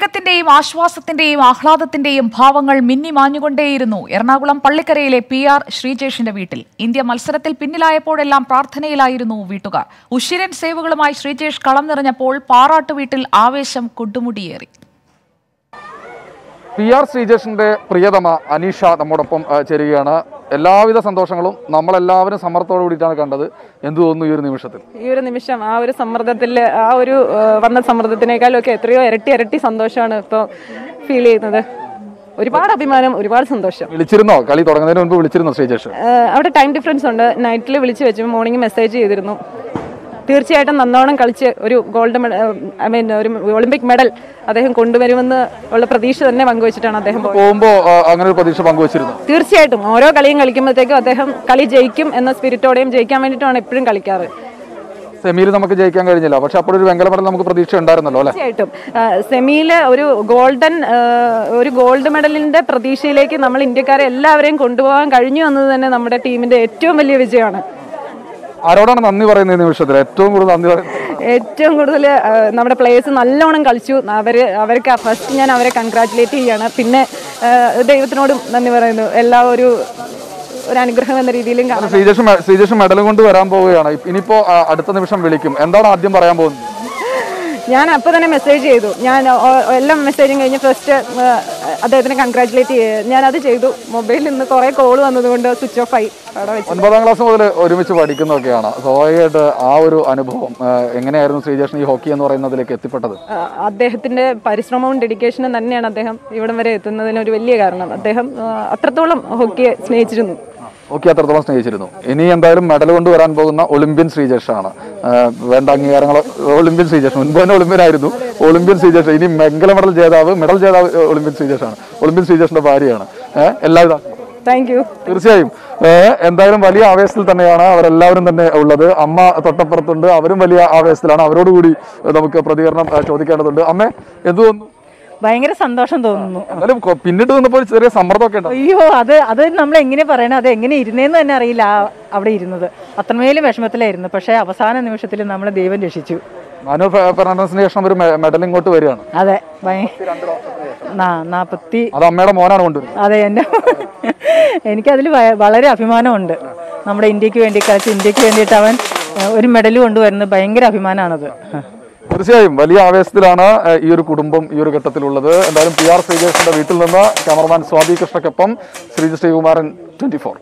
സ്നേഹത്തിന്റെയും ആശ്വാസത്തിന്റെയും ആഹ്ലാദത്തിന്റെയും ഭാവങ്ങൾ മിന്നിമാഞ്ഞുകൊണ്ടേയിരുന്നു എറണാകുളം പള്ളിക്കരയിലെ പി ആർ ശ്രീജേഷിന്റെ വീട്ടിൽ ഇന്ത്യ മത്സരത്തിൽ പിന്നിലായപ്പോഴെല്ലാം പ്രാർത്ഥനയിലായിരുന്നു വീട്ടുകാർ ഉശിരൻ സേവുകളുമായി ശ്രീജേഷ് കളം നിറഞ്ഞപ്പോൾ പാറാട്ട് വീട്ടിൽ ആവേശം കൊടുമുടിയേറി പി ആർ ശ്രീജേഷിന്റെ പ്രിയതമ അനീഷ നമ്മോടൊപ്പം ആ, ചേരുകയാണ് എല്ലാവിധ സന്തോഷങ്ങളും നമ്മളെല്ലാവരും സമ്മർദ്ദത്തോടു കൂടിയിട്ടാണ് കണ്ടത് എന്ത് തോന്നുന്നു ഈ ഒരു നിമിഷത്തിൽ ഈ ഒരു നിമിഷം ആ ഒരു സമ്മർദ്ദത്തിൽ ആ ഒരു ആ, വന്ന സമ്മർദ്ദത്തിനേക്കാളും ഒക്കെ എത്രയോ ഇരട്ടി ഇരട്ടി സന്തോഷമാണ് ഇപ്പോൾ ഫീൽ ചെയ്യുന്നത് ഒരുപാട് അഭിമാനം ഒരുപാട് സന്തോഷം വിളിച്ചിരുന്നോ കളി തുടങ്ങുന്നതിന് മുൻപ് വിളിച്ചിരുന്നോ ശ്രീജേഷ് ആ, അവിടെ ടൈം ഡിഫറൻസ് ഉണ്ട് നൈറ്റിൽ വിളിച്ച് വെച്ചു മോർണിംഗ് മെസ്സേജ് ചെയ്തിരുന്നു തീർച്ചയായിട്ടും നന്നോണം കളിച്ച് ഒരു ഗോൾഡ് മെഡൽ ഐ മീൻ ഒരു ഒളിമ്പിക് മെഡൽ അദ്ദേഹം കൊണ്ടുവരുമെന്ന് ഉള്ള പ്രതീക്ഷ തന്നെ പങ്കുവച്ചിട്ടാണ് അദ്ദേഹം പോയത് പോകുമ്പോ ആ, അങ്ങനെ ഒരു പ്രതീക്ഷ പങ്കുവച്ചിരുന്നു തീർച്ചയായിട്ടും ഓരോ കളിയും കളിക്കുമ്പോഴത്തേക്കും അദ്ദേഹം കളി ജയിക്കും എന്ന സ്പിരിറ്റോടെയും ജയിക്കാൻ വേണ്ടിയിട്ടാണ് എപ്പോഴും കളിക്കാറ് സെമിയിൽ നമുക്ക് ജയിക്കാൻ കഴിഞ്ഞില്ല പക്ഷെ അപ്പോൾ ഒരു വെങ്കല മെഡൽ നമുക്ക് പ്രതീക്ഷ ഉണ്ടായിരുന്നല്ലോ അല്ലെ തീർച്ചയായിട്ടും സെമിയില് ഒരു ഗോൾഡൻ ആ, ഒരു ഗോൾഡ് മെഡലിന്റെ പ്രതീക്ഷയിലേക്ക് നമ്മൾ ഇന്ത്യക്കാരെ എല്ലാവരെയും കൊണ്ടുപോകാൻ കഴിഞ്ഞു എന്നത് തന്നെ നമ്മുടെ ടീമിന്റെ ഏറ്റവും വലിയ വിജയമാണ് ആരോടാണ് നന്ദി പറയുന്നത് ഈ നിമിഷത്തിൽ ഏറ്റവും കൂടുതൽ നന്ദി പറയുന്നത് ഏറ്റവും കൂടുതൽ നമ്മുടെ പ്ലേയേഴ്സ് നല്ലോണം കളിച്ചു അവര് അവർക്ക് ഫസ്റ്റ് ഞാൻ അവരെ കൺഗ്രാറ്റുലേറ്റ് ചെയ്യാണ് പിന്നെ ആ, ദൈവത്തിനോടും നന്ദി പറയുന്നു എല്ലാ ഒരു ഒരു അനുഗ്രഹം എന്ന രീതിയിലും കാണാം ശ്രീജേഷ് മെ- ശ്രീജേഷ് മെഡൽ കൊണ്ട് വരാൻ പോവുകയാണ് ഇനിയിപ്പോ ആ, അടുത്ത നിമിഷം വിളിക്കും എന്താണ് ആദ്യം പറയാൻ പോകുന്നത് ഞാൻ അപ്പോൾ തന്നെ മെസ്സേജ് ചെയ്തു ഞാൻ ഓ- എല്ലാം മെസ്സേജും കഴിഞ്ഞ് ഫസ്റ്റ് അദ്ദേഹത്തിനെ കൺഗ്രാറ്റുലേറ്റ് ചെയ്യുക ഞാൻ അത് ചെയ്തു മൊബൈലിൽ നിന്ന് കുറേ കോൾ വന്നതുകൊണ്ട് സ്വിച്ച് ഓഫ് ആയി അവിടെ വെച്ച് ഒൻപതാം ക്ലാസ് മുതൽ ഒരുമിച്ച് പഠിക്കുന്നതൊക്കെയാണ് സ്വാഭാവികമായിട്ട് ആ ഒരു അനുഭവം ആ, എങ്ങനെയായിരുന്നു ശ്രീജേഷൻ ഈ ഹോക്കി എന്ന് പറയുന്നതിലേക്ക് എത്തിപ്പെട്ടത് ആ, അദ്ദേഹത്തിന്റെ പരിശ്രമവും ഡെഡിക്കേഷനും തന്നെയാണ് അദ്ദേഹം ഇവിടം വരെ എത്തുന്നതിന് ഒരു വലിയ കാരണം അദ്ദേഹം ആ, അത്രത്തോളം ഹോക്കിയെ സ്നേഹിച്ചിരുന്നു ഹോക്കി അത്രത്തോളം സ്നേഹിച്ചിരുന്നു ഇനി എന്തായാലും മെഡൽ കൊണ്ട് വരാൻ പോകുന്ന ഒളിമ്പ്യൻ ശ്രീജേഷാണ് ആ, വേണ്ട അംഗീകാരങ്ങൾ ഒളിമ്പ്യൻ ശ്രീജേഷ് മുൻപ് തന്നെ ഒളിമ്പ്യൻ ആയിരുന്നു ഒളിമ്പ്യൻ ശ്രീജേഷ് ഇനി വെങ്കല മെഡൽ ജേതാവ് മെഡൽ ജേതാവ് ഏ, ഒളിമ്പ്യൻ ശ്രീജേഷാണ് ഒളിമ്പ്യൻ ശ്രീജേഷിന്റെ ഭാര്യയാണ് ഏഹ് എല്ലാവിധ താങ്ക് യു തീർച്ചയായും ഏഹ് എന്തായാലും വലിയ ആവേശത്തിൽ തന്നെയാണ് അവരെല്ലാവരും തന്നെ ഉള്ളത് അമ്മ തൊട്ടപ്പുറത്തുണ്ട് അവരും വലിയ ആവേശത്തിലാണ് അവരോട് കൂടി നമുക്ക് പ്രതികരണം ആ, ചോദിക്കേണ്ടതുണ്ട് അമ്മേ എന്ത് തോന്നുന്നു ഭയങ്കര സന്തോഷം തോന്നുന്നു എന്നാലും കൊ- പിന്നിട്ട് നിന്നപ്പോൾ ഒരു ചെറിയ സമ്മർദ്ദമൊക്കെ ഉണ്ട് അയ്യോ അത് അത് നമ്മൾ എങ്ങനെ പറയണം അത് എങ്ങനെ ഇരുന്നേന്ന് തന്നെ അറിയില്ല ആ അവിടെ ഇരുന്നത് അത്രമേലും വിഷമത്തിലായിരുന്നു പക്ഷേ അവസാന നിമിഷത്തിൽ നമ്മളെ ദൈവം രക്ഷിച്ചു മനു ഫെ- ഫെർണാണ്ടസിന് ശേഷം ഒരു മെ- മെഡൽ ഇങ്ങോട്ട് വരികയാണ് അതെ ഭയ- നാ- നാപ്പത്തി അത് അമ്മയുടെ മോനാണ് കൊണ്ടുവരുന്നത് അതെ എൻ്റെ എനിക്കതിൽ വ- വളരെ അഭിമാനമുണ്ട് നമ്മുടെ ഇന്ത്യക്ക് വേണ്ടി കളിച്ച് ഇന്ത്യക്ക് വേണ്ടിയിട്ട് അവൻ ഏഹ്, ഒരു മെഡൽ കൊണ്ടുവരുന്നത് ഭയങ്കര അഭിമാനമാണത് തീർച്ചയായും വലിയ ആവേശത്തിലാണ് ഏഹ്, ഈ ഒരു കുടുംബം ഈ ഒരു ഘട്ടത്തിലുള്ളത് എന്തായാലും പി ആർ ശ്രീജേഷിന്റെ വീട്ടിൽ നിന്ന് ക്യാമറമാൻ സ്വാതി കൃഷ്ണയ്ക്കൊപ്പം ശ്രീജി ശ്രീകുമാരൻ ട്വന്റി ഫോർ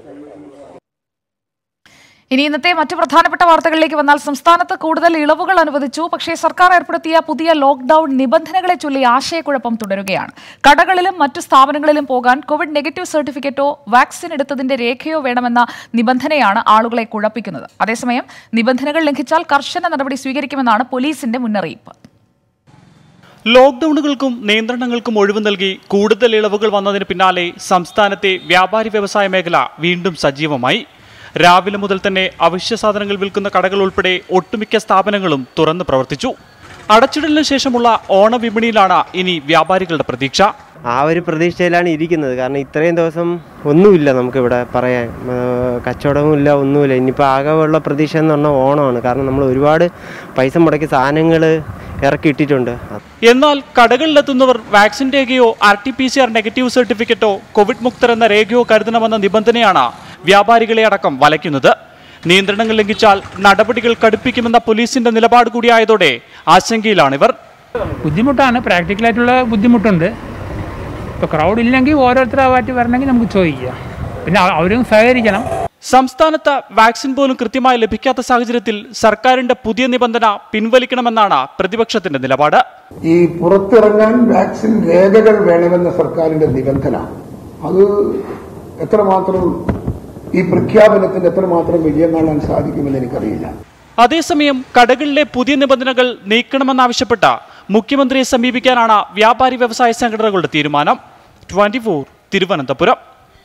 ഇനി ഇന്നത്തെ മറ്റു പ്രധാനപ്പെട്ട വാർത്തകളിലേക്ക് വന്നാൽ സംസ്ഥാനത്ത് കൂടുതൽ ഇളവുകൾ അനുവദിച്ചു പക്ഷേ സർക്കാർ ഏർപ്പെടുത്തിയ പുതിയ ലോക്ഡൌൺ നിബന്ധനകളെ ചൊല്ലി ആശയക്കുഴപ്പം തുടരുകയാണ് കടകളിലും മറ്റു സ്ഥാപനങ്ങളിലും പോകാൻ കോവിഡ് നെഗറ്റീവ് സർട്ടിഫിക്കറ്റോ വാക്സിൻ എടുത്തതിന്റെ രേഖയോ വേണമെന്ന നിബന്ധനയാണ് ആളുകളെ കുഴപ്പിക്കുന്നത് അതേസമയം നിബന്ധനകൾ ലംഘിച്ചാൽ കർശന നടപടി സ്വീകരിക്കുമെന്നാണ് പോലീസിന്റെ മുന്നറിയിപ്പ് ലോക്ഡൌണുകൾക്കും നിയന്ത്രണങ്ങൾക്കും ഒഴിവ് നൽകി കൂടുതൽ ഇളവുകൾ വന്നതിന് പിന്നാലെ സംസ്ഥാനത്തെ വ്യാപാരി വ്യവസായ മേഖല വീണ്ടും സജീവമായി രാവിലെ മുതൽ തന്നെ അവശ്യ സാധനങ്ങൾ വിൽക്കുന്ന കടകൾ ഉൾപ്പെടെ ഒട്ടുമിക്ക സ്ഥാപനങ്ങളും തുറന്നു പ്രവർത്തിച്ചു അടച്ചിടലിന് ശേഷമുള്ള ഓണവിപണിയിലാണ് ഇനി വ്യാപാരികളുടെ പ്രതീക്ഷ ആ ഒരു പ്രതീക്ഷയിലാണ് ഇരിക്കുന്നത് കാരണം ഇത്രയും ദിവസം ഒന്നുമില്ല നമുക്കിവിടെ പറയാൻ ആ, കച്ചവടവും ഇല്ല ഒന്നുമില്ല ഇനിയിപ്പോൾ ആകെ ഉള്ള പ്രതീക്ഷ എന്ന് പറഞ്ഞാൽ ഓണമാണ് കാരണം നമ്മൾ ഒരുപാട് പൈസ മുടക്കി സാധനങ്ങൾ ഇറക്കിയിട്ടിട്ടുണ്ട് എന്നാൽ കടകളിലെത്തുന്നവർ വാക്സിൻ രേഖയോ R T P C R negative സർട്ടിഫിക്കറ്റോ കോവിഡ് മുക്തർ എന്ന രേഖയോ കരുതണമെന്ന നിബന്ധനയാണ് വ്യാപാരികളെ അടക്കം വലയ്ക്കുന്നത് നിയന്ത്രണങ്ങൾ ലംഘിച്ചാൽ നടപടികൾ കടുപ്പിക്കുമെന്ന പോലീസിന്റെ നിലപാട് കൂടിയായതോടെ ആശങ്കയിലാണിവർ ബുദ്ധിമുട്ടാണ് പ്രാക്ടിക്കലായിട്ടുള്ള ബുദ്ധിമുട്ടുണ്ട് ഇപ്പോൾ ക്രൗഡ് ഇല്ലെങ്കിൽ ഓരോരുത്തരായിട്ട് വരണമെങ്കിൽ നമുക്ക് ചോദിക്കാം പിന്നെ അവ- അവരും സഹകരിക്കണം സംസ്ഥാനത്ത് വാക്സിൻ പോലും കൃത്യമായി ലഭിക്കാത്ത സാഹചര്യത്തിൽ സർക്കാരിന്റെ പുതിയ നിബന്ധന പിൻവലിക്കണമെന്നാണ് പ്രതിപക്ഷത്തിന്റെ നിലപാട് ഈ പുറത്തിറങ്ങാൻ വാക്സിൻ രേഖകൾ വേണമെന്ന സർക്കാരിന്റെ നിബന്ധന അത് എത്രമാത്രം ഈ പ്രഖ്യാപനത്തിന് എത്രമാത്രം വിജയം കാണാൻ സാധിക്കുമെന്ന് എനിക്കറിയില്ല അതേസമയം കടകളിലെ പുതിയ നിബന്ധനകൾ നീക്കണമെന്നാവശ്യപ്പെട്ട മുഖ്യമന്ത്രിയെ സമീപിക്കാനാണ് വ്യാപാരി വ്യവസായ സംഘടനകളുടെ തീരുമാനം ട്വന്റി തിരുവനന്തപുരം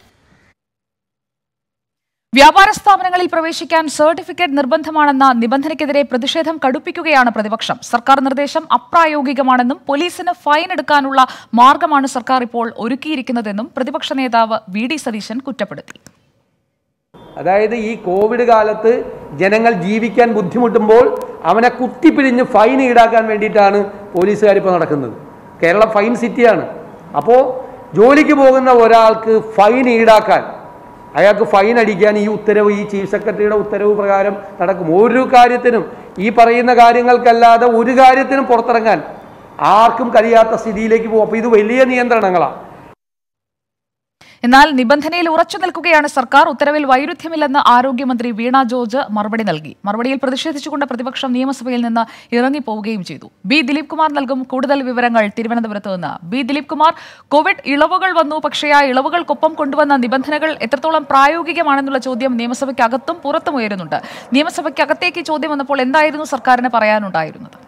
വ്യാപാര സ്ഥാപനങ്ങളിൽ പ്രവേശിക്കാൻ സർട്ടിഫിക്കറ്റ് നിർബന്ധമാണെന്ന നിബന്ധനയ്ക്കെതിരെ പ്രതിഷേധം കടുപ്പിക്കുകയാണ് പ്രതിപക്ഷം സർക്കാർ നിർദ്ദേശം അപ്രായോഗികമാണെന്നും പോലീസിന് ഫൈൻ എടുക്കാനുള്ള മാർഗമാണ് സർക്കാർ ഇപ്പോൾ ഒരുക്കിയിരിക്കുന്നതെന്നും പ്രതിപക്ഷ നേതാവ് വി ഡി സതീശൻ കുറ്റപ്പെടുത്തി അതായത് ഈ കോവിഡ് കാലത്ത് ജനങ്ങൾ ജീവിക്കാൻ ബുദ്ധിമുട്ടുമ്പോൾ അവനെ കുത്തിപ്പിരിഞ്ഞ് ഫൈൻ ഈടാക്കാൻ വേണ്ടിയിട്ടാണ് പോലീസുകാർ ഇപ്പോൾ നടക്കുന്നത് കേരളം ഫൈൻ സിറ്റിയാണ് അപ്പോൾ ജോലിക്ക് പോകുന്ന ഒരാൾക്ക് ഫൈൻ ഈടാക്കാൻ അയാൾക്ക് ഫൈൻ അടിക്കാൻ ഈ ഉത്തരവ് ഈ ചീഫ് സെക്രട്ടറിയുടെ ഉത്തരവ് പ്രകാരം നടക്കും ഒരു കാര്യത്തിനും ഈ പറയുന്ന കാര്യങ്ങൾക്കല്ലാതെ ഒരു കാര്യത്തിനും പുറത്തിറങ്ങാൻ ആർക്കും കഴിയാത്ത സ്ഥിതിയിലേക്ക് പോകും അപ്പോൾ ഇത് വലിയ നിയന്ത്രണങ്ങളാണ് എന്നാൽ നിബന്ധനയിൽ ഉറച്ചു നിൽക്കുകയാണ് സർക്കാർ ഉത്തരവിൽ വൈരുദ്ധ്യമില്ലെന്ന് ആരോഗ്യമന്ത്രി വീണ ജോർജ് മറുപടി നൽകി മറുപടിയിൽ പ്രതിഷേധിച്ചുകൊണ്ട് പ്രതിപക്ഷം നിയമസഭയിൽ നിന്ന് ഇറങ്ങിപ്പോവുകയും ചെയ്തു ബി ദിലീപ് കുമാർ നൽകും കൂടുതൽ വിവരങ്ങൾ തിരുവനന്തപുരത്ത് നിന്ന് ബി ദിലീപ് കുമാർ കോവിഡ് ഇളവുകൾ വന്നു പക്ഷേ ആ ഇളവുകൾക്കൊപ്പം കൊണ്ടുവന്ന നിബന്ധനകൾ എത്രത്തോളം പ്രായോഗികമാണെന്നുള്ള ചോദ്യം നിയമസഭയ്ക്കകത്തും പുറത്തും ഉയരുന്നുണ്ട് നിയമസഭയ്ക്കകത്തേക്ക് ഈ ചോദ്യം വന്നപ്പോൾ എന്തായിരുന്നു സർക്കാരിന് പറയാനുണ്ടായിരുന്നത്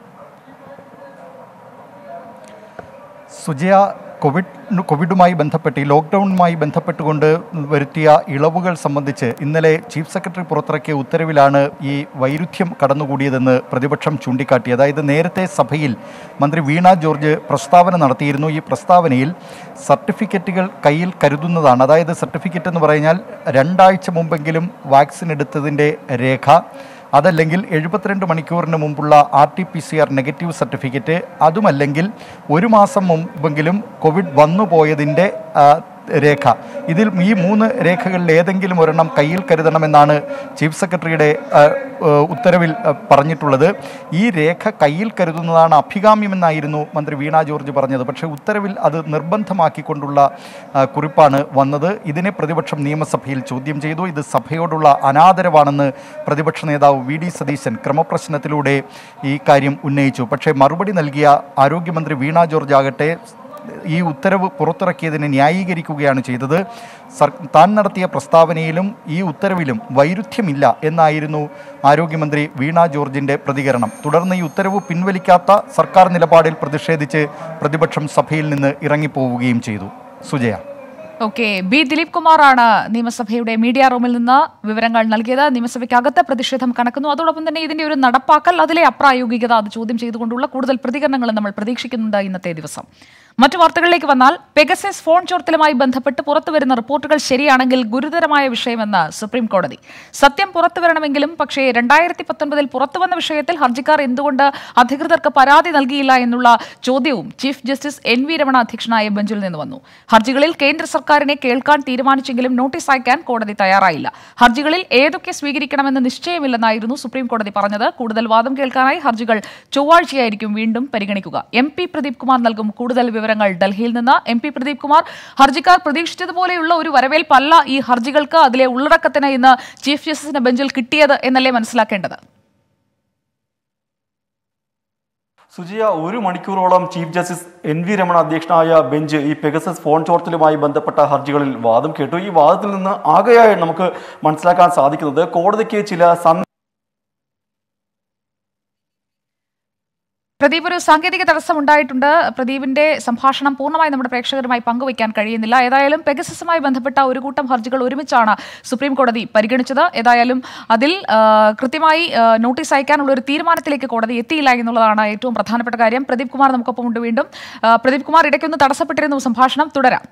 സുജയ കോവിഡ് കോവിഡുമായി ബന്ധപ്പെട്ട് ഈ ലോക്ക്ഡൗണുമായി ബന്ധപ്പെട്ടുകൊണ്ട് വരുത്തിയ ഇളവുകൾ സംബന്ധിച്ച് ഇന്നലെ ചീഫ് സെക്രട്ടറി പുറത്തിറക്കിയ ഉത്തരവിലാണ് ഈ വൈരുദ്ധ്യം കടന്നുകൂടിയതെന്ന് പ്രതിപക്ഷം ചൂണ്ടിക്കാട്ടി അതായത് നേരത്തെ സഭയിൽ മന്ത്രി വീണ ജോർജ് പ്രസ്താവന നടത്തിയിരുന്നു ഈ പ്രസ്താവനയിൽ സർട്ടിഫിക്കറ്റുകൾ കയ്യിൽ കരുതുന്നതാണ് അതായത് സർട്ടിഫിക്കറ്റ് എന്ന് പറഞ്ഞാൽ രണ്ടാഴ്ച മുമ്പെങ്കിലും വാക്സിൻ എടുത്തതിൻ്റെ രേഖ അതല്ലെങ്കിൽ എഴുപത്തിരണ്ട് മണിക്കൂറിന് മുമ്പുള്ള R T P C R negative certificate അതുമല്ലെങ്കിൽ ഒരു മാസം മുമ്പെങ്കിലും കോവിഡ് വന്നുപോയതിൻ്റെ ആ, രേഖ ഇതിൽ ഈ മൂന്ന് രേഖകളിൽ ഏതെങ്കിലും ഒരെണ്ണം കയ്യിൽ കരുതണമെന്നാണ് ചീഫ് സെക്രട്ടറിയുടെ ആ, ആ, ഉത്തരവിൽ ആ, പറഞ്ഞിട്ടുള്ളത് ഈ രേഖ കയ്യിൽ കരുതുന്നതാണ് അഭികാമ്യമെന്നായിരുന്നു മന്ത്രി വീണ ജോർജ് പറഞ്ഞത് പക്ഷേ ഉത്തരവിൽ അത് നിർബന്ധമാക്കിക്കൊണ്ടുള്ള ആ, കുറിപ്പാണ് വന്നത് ഇതിനെ പ്രതിപക്ഷം നിയമസഭയിൽ ചോദ്യം ചെയ്തു ഇത് സഭയോടുള്ള അനാദരവാണെന്ന് പ്രതിപക്ഷ നേതാവ് വി ഡി സതീശൻ ക്രമപ്രശ്നത്തിലൂടെ ഈ കാര്യം ഉന്നയിച്ചു പക്ഷേ മറുപടി നൽകിയ ആരോഗ്യമന്ത്രി വീണ ജോർജ് ആകട്ടെ ഈ ഉത്തരവ് പുറത്തിറക്കിയതിനെ ന്യായീകരിക്കുകയാണ് ചെയ്തത് സർ താൻ നടത്തിയ പ്രസ്താവനയിലും ഈ ഉത്തരവിലും വൈരുദ്ധ്യമില്ല എന്നായിരുന്നു ആരോഗ്യമന്ത്രി വീണ ജോർജിൻ്റെ പ്രതികരണം തുടർന്ന് ഈ ഉത്തരവ് പിൻവലിക്കാത്ത സർക്കാർ നിലപാടിൽ പ്രതിഷേധിച്ച് പ്രതിപക്ഷം സഭയിൽ നിന്ന് ഇറങ്ങിപ്പോവുകയും ചെയ്തു സുജയ ഓക്കെ ബി ദിലീപ് കുമാറാണ് നിയമസഭയുടെ മീഡിയ റൂമിൽ നിന്ന് വിവരങ്ങൾ നൽകിയത് നിയമസഭയ്ക്കകത്ത് പ്രതിഷേധം കണക്കുന്നു അതോടൊപ്പം തന്നെ ഇതിന്റെ ഒരു നടപ്പാക്കൽ അതിലെ അപ്രായോഗികത അത് ചോദ്യം ചെയ്തുകൊണ്ടുള്ള കൂടുതൽ പ്രതികരണങ്ങൾ നമ്മൾ പ്രതീക്ഷിക്കുന്നുണ്ട് ഇന്നത്തെ ദിവസം മറ്റു വാർത്തകളിലേക്ക് വന്നാൽ പെഗസസ് ഫോൺ ചോർത്തലുമായി ബന്ധപ്പെട്ട് പുറത്തുവരുന്ന റിപ്പോർട്ടുകൾ ശരിയാണെങ്കിൽ ഗുരുതരമായ വിഷയമെന്ന് സുപ്രീം കോടതി സത്യം പുറത്തുവരണമെങ്കിലും പക്ഷേ രണ്ടായിരത്തി പത്തൊൻപതിൽ പുറത്തുവന്ന വിഷയത്തിൽ ഹർജിക്കാർ എന്തുകൊണ്ട് അധികൃതർക്ക് പരാതി നൽകിയില്ല എന്നുള്ള ചോദ്യവും chief justice N V Ramana അധ്യക്ഷനായ ബെഞ്ചിൽ നിന്ന് വന്നു ഹർജികളിൽ കേന്ദ്ര സർക്കാരിനെ കേൾക്കാൻ തീരുമാനിച്ചെങ്കിലും നോട്ടീസ് അയക്കാൻ കോടതി തയ്യാറായില്ല ഹർജികളിൽ ഏതൊക്കെ സ്വീകരിക്കണമെന്ന് നിശ്ചയമില്ലെന്നായിരുന്നു സുപ്രീം കോടതി പറഞ്ഞത് കൂടുതൽ വാദം കേൾക്കാനായി ഹർജികൾ ചൊവ്വാഴ്ചയായിരിക്കും വീണ്ടും പരിഗണിക്കുക എം പി പ്രദീപ് കുമാർ നൽകും കൂടുതൽ വിവരങ്ങൾ ഡൽഹിയിൽ നിന്ന് എം പി പ്രദീപ് കുമാർ ഹർജിക്കാർ പ്രതീക്ഷിച്ചതുപോലെയുള്ള ഒരു വരവേൽപ്പല്ല ഈ ഹർജികൾക്ക് അതിലെ ഉള്ളടക്കത്തിന് ഇന്ന് ചീഫ് ജസ്റ്റിസിന്റെ ബെഞ്ചിൽ കിട്ടിയത് എന്നല്ലേ മനസ്സിലാക്കേണ്ടത് സുജിയ ഒരു മണിക്കൂറോളം chief justice N V Ramana അധ്യക്ഷനായ ബെഞ്ച് ഈ പെഗസസ് ഫോൺ ചോർത്തലുമായി ബന്ധപ്പെട്ട ഹർജികളിൽ വാദം കേട്ടു ഈ വാദത്തിൽ നിന്ന് ആകെയായി നമുക്ക് മനസ്സിലാക്കാൻ സാധിക്കുന്നത് കോടതിക്ക് ചില സന്ദ പ്രദീപ് ഒരു സാങ്കേതിക തടസ്സം ഉണ്ടായിട്ടുണ്ട് പ്രദീപിന്റെ സംഭാഷണം പൂർണ്ണമായി നമ്മുടെ പ്രേക്ഷകരുമായി പങ്കുവയ്ക്കാൻ കഴിയുന്നില്ല ഏതായാലും പെഗസസുമായി ബന്ധപ്പെട്ട ഒരു കൂട്ടം ഹർജികൾ ഒരുമിച്ചാണ് സുപ്രീം കോടതി പരിഗണിച്ചത് ഏതായാലും അതിൽ ആ, കൃത്യമായി ആ, നോട്ടീസ് അയക്കാനുള്ള ഒരു തീരുമാനത്തിലേക്ക് കോടതി എത്തിയില്ല എന്നുള്ളതാണ് ഏറ്റവും പ്രധാനപ്പെട്ട കാര്യം പ്രദീപ് കുമാർ നമുക്കൊപ്പം ഉണ്ട് വീണ്ടും ആ, പ്രദീപ് കുമാർ ഇടയ്ക്കൊന്ന് തടസ്സപ്പെട്ടിരുന്നു സംഭാഷണം തുടരാം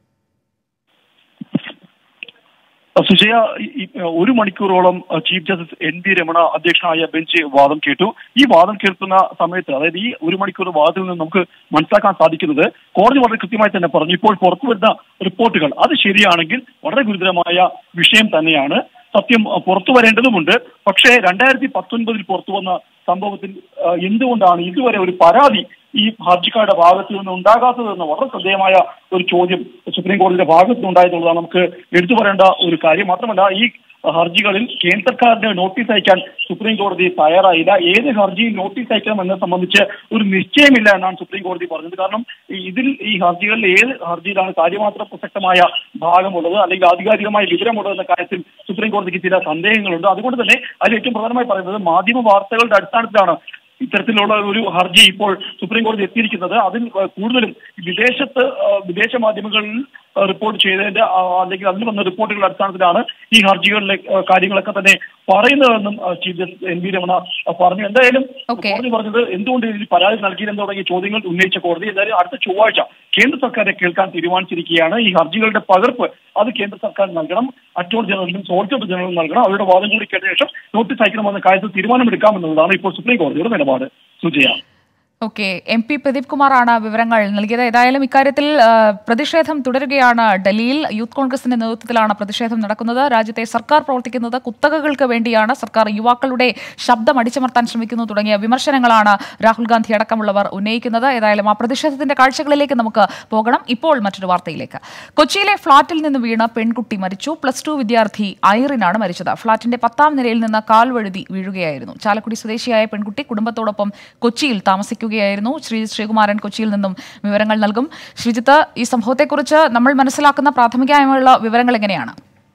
സുജയ ഈ- ഈ ഒരു മണിക്കൂറോളം അഹ്, chief justice N V Ramana അധ്യക്ഷനായ ബെഞ്ച് വാദം കേട്ടു ഈ വാദം കേൾക്കുന്ന സമയത്ത് അതായത് ഈ ഒരു മണിക്കൂർ വാദത്തിൽ നിന്ന് നമുക്ക് മനസ്സിലാക്കാൻ സാധിക്കുന്നത് കോടതി വളരെ കൃത്യമായി തന്നെ പറഞ്ഞു ഇപ്പോൾ പുറത്തു വരുന്ന റിപ്പോർട്ടുകൾ അത് ശരിയാണെങ്കിൽ വളരെ ഗുരുതരമായ വിഷയം തന്നെയാണ് സത്യം അഹ്, പുറത്തു വരേണ്ടതുമുണ്ട് പക്ഷേ രണ്ടായിരത്തി പത്തൊൻപതിൽ പുറത്തു വന്ന സംഭവത്തിൽ അഹ്, എന്തുകൊണ്ടാണ് ഇതുവരെ ഒരു പരാതി ഈ ഹർജിക്കാരുടെ ഭാഗത്തു നിന്ന് ഉണ്ടാകാത്തതെന്ന് വളരെ ശ്രദ്ധേയമായ ഒരു ചോദ്യം സുപ്രീം കോടതിയുടെ ഭാഗത്തു നിന്നുണ്ടായെന്നുള്ളതാണ് നമുക്ക് എടുത്തു പറയേണ്ട ഒരു കാര്യം മാത്രമല്ല ഈ ഹർജികളിൽ കേന്ദ്ര സർക്കാരിന് നോട്ടീസ് അയക്കാൻ സുപ്രീം കോടതി തയ്യാറായില്ല ഏത് ഹർജിയിൽ നോട്ടീസ് അയക്കണം എന്നത് സംബന്ധിച്ച് ഒരു നിശ്ചയമില്ല എന്നാണ് സുപ്രീം കോടതി പറഞ്ഞത് കാരണം ഈ ഇതിൽ ഈ ഹർജികളിൽ ഏത് ഹർജിയിലാണ് കാര്യമാത്ര പ്രസക്തമായ ഭാഗമുള്ളത് അല്ലെങ്കിൽ ആധികാരികമായ വിവരമുള്ളത് എന്ന കാര്യത്തിൽ സുപ്രീം കോടതിക്ക് ചില സന്ദേഹങ്ങളുണ്ട് അതുകൊണ്ട് തന്നെ അതിൽ ഏറ്റവും പ്രധാനമായി പറയുന്നത് മാധ്യമ വാർത്തകളുടെ അടിസ്ഥാനത്തിലാണ് ഇത്തരത്തിലുള്ള ഒരു ഹർജി ഇപ്പോൾ സുപ്രീം കോടതി എത്തിയിരിക്കുന്നത് അതിൽ ഏഹ്, കൂടുതലും വിദേശത്ത് ഏഹ്, വിദേശ മാധ്യമങ്ങളിൽ ഏഹ്, റിപ്പോർട്ട് ചെയ്തതിന്റെ ആ, അല്ലെങ്കിൽ അതിൽ വന്ന റിപ്പോർട്ടുകളുടെ അടിസ്ഥാനത്തിലാണ് ഈ ഹർജികളിലെ ഏഹ്, കാര്യങ്ങളൊക്കെ തന്നെ പറയുന്നതെന്നും ഏഹ്, chief justice N V Ramana ഏഹ്, പറഞ്ഞു എന്തായാലും കോടതി പറഞ്ഞത് എന്തുകൊണ്ട് ഇതിൽ പരാതി നൽകിയില്ലെന്ന് തുടങ്ങിയ ചോദ്യങ്ങൾ ഉന്നയിച്ച കോടതി എന്തായാലും അടുത്ത ചൊവ്വാഴ്ച കേന്ദ്ര സർക്കാരെ കേൾക്കാൻ തീരുമാനിച്ചിരിക്കുകയാണ് ഈ ഹർജികളുടെ പകർപ്പ് അത് കേന്ദ്ര സർക്കാർ നൽകണം അറ്റോർണി ജനറലിനും സോളിസിറ്റർ ജനറലും നൽകണം അവരുടെ വാദം കൂടി കേട്ട ശേഷം നോട്ടീസ് അയക്കണമെന്ന കാര്യത്തിൽ തീരുമാനമെടുക്കാമെന്നുള്ളതാണ് ഇപ്പോൾ സുപ്രീം കോടതിയുടെ നിലപാട് Sujaya okay M P Pradeep കുമാറാണ് വിവരങ്ങൾ നൽകിയത് ഏതായാലും ഇക്കാര്യത്തിൽ ആ, പ്രതിഷേധം തുടരുകയാണ് ഡൽഹിയിൽ യൂത്ത് കോൺഗ്രസിന്റെ നേതൃത്വത്തിലാണ് പ്രതിഷേധം നടക്കുന്നത് രാജ്യത്തെ സർക്കാർ പ്രവർത്തിക്കുന്നത് കുത്തകകൾക്ക് വേണ്ടിയാണ് സർക്കാർ യുവാക്കളുടെ ശബ്ദം അടിച്ചമർത്താൻ ശ്രമിക്കുന്നു തുടങ്ങിയ വിമർശനങ്ങളാണ് രാഹുൽ ഗാന്ധി അടക്കമുള്ളവർ ഉന്നയിക്കുന്നത് ഏതായാലും ആ പ്രതിഷേധത്തിന്റെ കാഴ്ചകളിലേക്ക് നമുക്ക് പോകണം ഇപ്പോൾ മറ്റൊരു വാർത്തയിലേക്ക് കൊച്ചിയിലെ ഫ്ളാറ്റിൽ നിന്ന് വീണ പെൺകുട്ടി മരിച്ചു പ്ലസ് ടു വിദ്യാർത്ഥി ഐറിനാണ് മരിച്ചത് ഫ്ളാറ്റിന്റെ പത്താം നിലയിൽ നിന്ന് കാൽ വഴുതി വീഴുകയായിരുന്നു ചാലക്കുടി സ്വദേശിയായ പെൺകുട്ടി കുടുംബത്തോടൊപ്പം കൊച്ചിയിൽ താമസിക്കുകയായിരുന്നു ശ്രീ ശ്രീകുമാരൻ കൊച്ചിയിൽ നിന്നും വിവരങ്ങൾ നൽകും ശ്രീജിത്ത് ഈ സംഭവത്തെക്കുറിച്ച് നമ്മൾ മനസ്സിലാക്കുന്ന പ്രാഥമികമായുള്ള വിവരങ്ങൾ എങ്ങനെയാണ്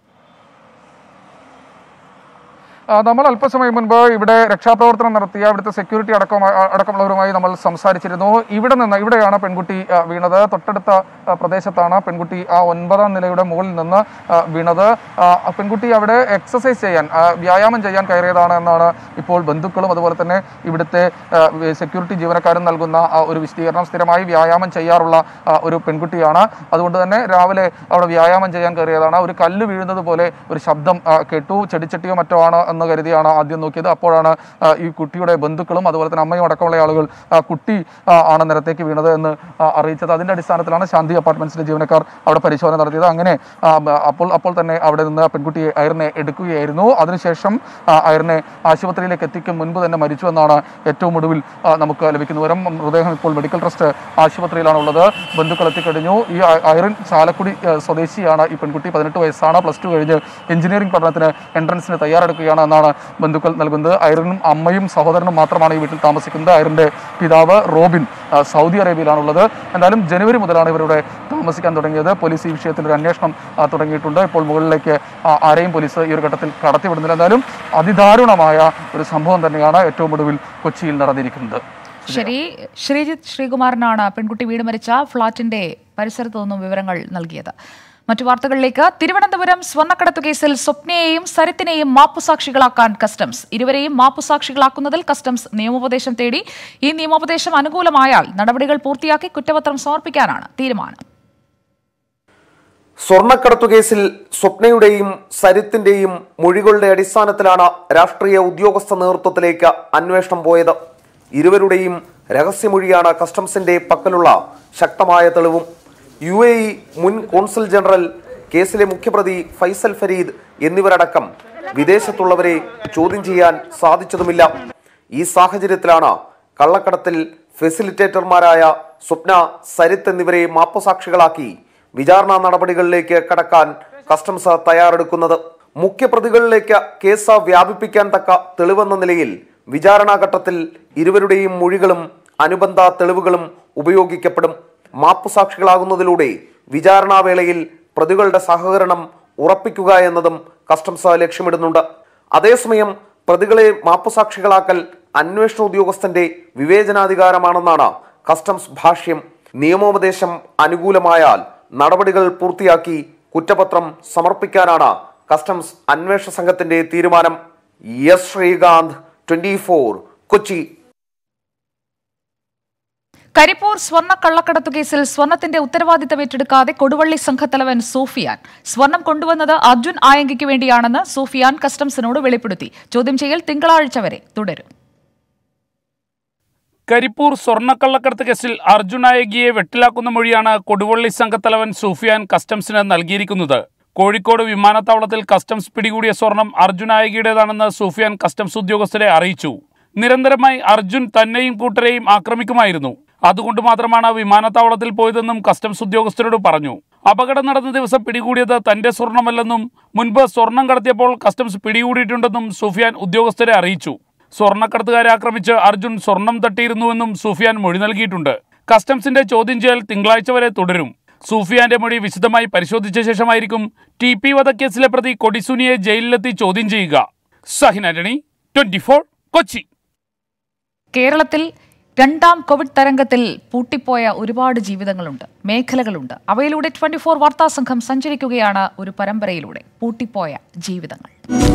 ആ, നമ്മൾ അല്പസമയം മുൻപ് ഇവിടെ രക്ഷാപ്രവർത്തനം നടത്തിയ ഇവിടുത്തെ സെക്യൂരിറ്റി അടക്കം അടക്കമുള്ളവരുമായി നമ്മൾ സംസാരിച്ചിരുന്നു ഇവിടെ നിന്ന് ഇവിടെയാണ് പെൺകുട്ടി ആ, വീണത് തൊട്ടടുത്ത ആ, പ്രദേശത്താണ് പെൺകുട്ടി ആ ഒൻപതാം നിലയുടെ മുകളിൽ നിന്ന് ആ, വീണത് ആ, ആ പെൺകുട്ടി അവിടെ എക്സസൈസ് ചെയ്യാൻ ആ, വ്യായാമം ചെയ്യാൻ കയറിയതാണ് എന്നാണ് ഇപ്പോൾ ബന്ധുക്കളും അതുപോലെ തന്നെ ഇവിടുത്തെ ആ, സെക്യൂരിറ്റി ജീവനക്കാരും നൽകുന്ന ആ ഒരു വിശദീകരണം സ്ഥിരമായി വ്യായാമം ചെയ്യാറുള്ള ആ, ഒരു പെൺകുട്ടിയാണ് അതുകൊണ്ട് തന്നെ രാവിലെ അവിടെ വ്യായാമം ചെയ്യാൻ കയറിയതാണ് ഒരു കല്ല് വീഴുന്നത് പോലെ ഒരു ശബ്ദം ആ, കേട്ടു ചെടിച്ചട്ടിയോ മറ്റോ ആണ് എന്ന് കരുതിയാണ് ആദ്യം നോക്കിയത് അപ്പോഴാണ് ആ, ഈ കുട്ടിയുടെ ബന്ധുക്കളും അതുപോലെ തന്നെ അമ്മയും അടക്കമുള്ള ആളുകൾ ആ, കുട്ടി ആ, ആണ് നിരത്തേക്ക് വീണത് എന്ന് ആ, അറിയിച്ചത് അതിന്റെ അടിസ്ഥാനത്തിലാണ് ശാന്തി അപ്പാർട്ട്മെന്റ്സിലെ ജീവനക്കാർ അവിടെ പരിശോധന നടത്തിയത് അങ്ങനെ ആ, ബ- അപ്പോൾ അപ്പോൾ തന്നെ അവിടെ നിന്ന് ആ പെൺകുട്ടിയെ അയറിനെ എടുക്കുകയായിരുന്നു അതിനുശേഷം ആ, അയറിനെ ആശുപത്രിയിലേക്ക് എത്തിക്കും മുൻപ് തന്നെ മരിച്ചു എന്നാണ് ഏറ്റവും ഒടുവിൽ ആ, നമുക്ക് ലഭിക്കുന്ന വിവരം മൃതദേഹം ഇപ്പോൾ മെഡിക്കൽ ട്രസ്റ്റ് ആശുപത്രിയിലാണ് ഉള്ളത് ബന്ധുക്കൾ എത്തിക്കഴിഞ്ഞു ഈ അ- അയറിൻ ചാലക്കുടി ആ, സ്വദേശിയാണ് ഈ പെൺകുട്ടി പതിനെട്ട് വയസ്സാണ് പ്ലസ് ടു കഴിഞ്ഞ് എഞ്ചിനീയറിംഗ് പഠനത്തിന് എൻട്രൻസിന് തയ്യാറെടുക്കുകയാണ് എന്നാണ് ബന്ധുക്കൾ നൽകുന്നത് ഐറിനും അമ്മയും സഹോദരനും മാത്രമാണ് ഈ വീട്ടിൽ താമസിക്കുന്നത് ഐറിന്റെ പിതാവ് റോബിൻ ആ, സൗദി അറേബ്യയിലാണുള്ളത് എന്തായാലും ജനുവരി മുതലാണ് ഇവരുടെ താമസിക്കാൻ തുടങ്ങിയത് പോലീസ് ഈ വിഷയത്തിൽ ഒരു അന്വേഷണം ആ, തുടങ്ങിയിട്ടുണ്ട് ഇപ്പോൾ മുകളിലേക്ക് ആ, ആരെയും പോലീസ് ഈ ഒരു ഘട്ടത്തിൽ കടത്തിവിടുന്നില്ല എന്തായാലും അതിദാരുണമായ ഒരു സംഭവം തന്നെയാണ് ഏറ്റവും ഒടുവിൽ കൊച്ചിയിൽ നടന്നിരിക്കുന്നത് ശരി ശ്രീജിത്ത് ശ്രീകുമാരനാണ് പെൺകുട്ടി വീട് മരിച്ച ഫ്ളാറ്റിന്റെ പരിസരത്തു നിന്നും വിവരങ്ങൾ നൽകിയത് മറ്റു വാർത്തകളിലേക്ക് തിരുവനന്തപുരം സ്വർണ്ണക്കടത്തു കേസിൽ സ്വപ്നയെയും സരിത്തിനെയും മാപ്പുസാക്ഷികളാക്കാൻ കസ്റ്റംസ് ഇരുവരെയും മാപ്പുസാക്ഷികളാക്കുന്നതിൽ കസ്റ്റംസ് നിയമോപദേശം തേടി ഈ നിയമോപദേശം അനുകൂലമായാൽ നടപടികൾ പൂർത്തിയാക്കി കുറ്റപത്രം സമർപ്പിക്കാനാണ് തീരുമാനം സ്വർണ്ണക്കടത്തു കേസിൽ സ്വപ്നയുടെയും സരിത്തിന്റെയും മൊഴികളുടെ അടിസ്ഥാനത്തിലാണ് രാഷ്ട്രീയ ഉദ്യോഗസ്ഥ നേതൃത്വത്തിലേക്ക് അന്വേഷണം പോയത് ഇരുവരുടെയും രഹസ്യമൊഴിയാണ് കസ്റ്റംസിന്റെ പക്കലുള്ള ശക്തമായ തെളിവും യു എ ഇ മുൻ കോൺസുൽ ജനറൽ കേസിലെ മുഖ്യപ്രതി ഫൈസൽ ഫരീദ് എന്നിവരടക്കം വിദേശത്തുള്ളവരെ ചോദ്യം ചെയ്യാൻ സാധിച്ചതുമില്ല ഈ സാഹചര്യത്തിലാണ് കള്ളക്കടത്തിൽ ഫെസിലിറ്റേറ്റർമാരായ സ്വപ്ന സരിത്ത് എന്നിവരെ മാപ്പസാക്ഷികളാക്കി വിചാരണ നടപടികളിലേക്ക് കടക്കാൻ കസ്റ്റംസ് തയ്യാറെടുക്കുന്നത് മുഖ്യപ്രതികളിലേക്ക് കേസ് വ്യാപിപ്പിക്കാൻ തക്ക തെളിവെന്ന നിലയിൽ വിചാരണാഘട്ടത്തിൽ ഇരുവരുടെയും മൊഴികളും അനുബന്ധ തെളിവുകളും ഉപയോഗിക്കപ്പെടും മാപ്പുസാക്ഷികളാകുന്നതിലൂടെ വിചാരണാവേളയിൽ പ്രതികളുടെ സഹകരണം ഉറപ്പിക്കുക എന്നതും കസ്റ്റംസ് ലക്ഷ്യമിടുന്നുണ്ട് അതേസമയം പ്രതികളെ മാപ്പുസാക്ഷികളാക്കൽ അന്വേഷണ ഉദ്യോഗസ്ഥന്റെ വിവേചനാധികാരമാണെന്നാണ് കസ്റ്റംസ് ഭാഷ്യം നിയമോപദേശം അനുകൂലമായാൽ നടപടികൾ പൂർത്തിയാക്കി കുറ്റപത്രം സമർപ്പിക്കാനാണ് കസ്റ്റംസ് അന്വേഷണ സംഘത്തിന്റെ തീരുമാനം എസ് ശ്രീകാന്ത് ട്വന്റി കൊച്ചി കരിപ്പൂർ സ്വർണ്ണ കള്ളക്കടത്തു കേസിൽ സ്വർണത്തിന്റെ ഉത്തരവാദിത്തം ഏറ്റെടുക്കാതെ കൊടുവള്ളി സംഘത്തലവൻ സൂഫിയാൻ സ്വർണം കൊണ്ടുവന്നത് അർജുൻ ആയങ്കിക്ക് വേണ്ടിയാണെന്ന് സൂഫിയാൻ കസ്റ്റംസിനോട് വെളിപ്പെടുത്തി ചോദ്യം ചെയ്യൽ തിങ്കളാഴ്ച വരെ തുടരും കരിപ്പൂർ സ്വർണ്ണക്കള്ളക്കടത്ത് കേസിൽ അർജുൻ നായകിയെ വെട്ടിലാക്കുന്ന മൊഴിയാണ് കൊടുവള്ളി സംഘത്തലവൻ സൂഫിയാൻ കസ്റ്റംസിന് നൽകിയിരിക്കുന്നത് കോഴിക്കോട് വിമാനത്താവളത്തിൽ കസ്റ്റംസ് പിടികൂടിയ സ്വർണം അർജുൻ നായകിയുടേതാണെന്ന് സൂഫിയാൻ കസ്റ്റംസ് ഉദ്യോഗസ്ഥരെ അറിയിച്ചു നിരന്തരമായി അർജുൻ തന്നെയും കൂട്ടരെയും ആക്രമിക്കുമായിരുന്നു അതുകൊണ്ട് മാത്രമാണ് വിമാനത്താവളത്തിൽ പോയതെന്നും കസ്റ്റംസ് ഉദ്യോഗസ്ഥരോട് പറഞ്ഞു അപകടം നടന്ന ദിവസം പിടികൂടിയത് തന്റെ സ്വർണമല്ലെന്നും മുൻപ് സ്വർണം കടത്തിയപ്പോൾ കസ്റ്റംസ് പിടികൂടിയിട്ടുണ്ടെന്നും സുഫിയാൻ ഉദ്യോഗസ്ഥരെ അറിയിച്ചു സ്വർണ്ണക്കടത്തുകാരെ ആക്രമിച്ച് അർജുൻ സ്വർണം തട്ടിയിരുന്നുവെന്നും സുഫിയാൻ മൊഴി നൽകിയിട്ടുണ്ട് കസ്റ്റംസിന്റെ ചോദ്യം ചെയ്യൽ തിങ്കളാഴ്ച വരെ തുടരും സൂഫിയാന്റെ മൊഴി വിശദമായി പരിശോധിച്ച ശേഷമായിരിക്കും ടി പി വധക്കേസിലെ പ്രതി കൊടിസുനിയെ ജയിലിലെത്തി ചോദ്യം ചെയ്യുക സഹിൻ ആന്റണി ട്വന്റി കൊച്ചി കേരളത്തിൽ രണ്ടാം കോവിഡ് തരംഗത്തിൽ പൂട്ടിപ്പോയ ഒരുപാട് ജീവിതങ്ങളുണ്ട് മേഖലകളുണ്ട് അവയിലൂടെ ട്വന്റി ഫോർ വാർത്താ സംഘം സഞ്ചരിക്കുകയാണ് ഒരു പരമ്പരയിലൂടെ പൂട്ടിപ്പോയ ജീവിതങ്ങൾ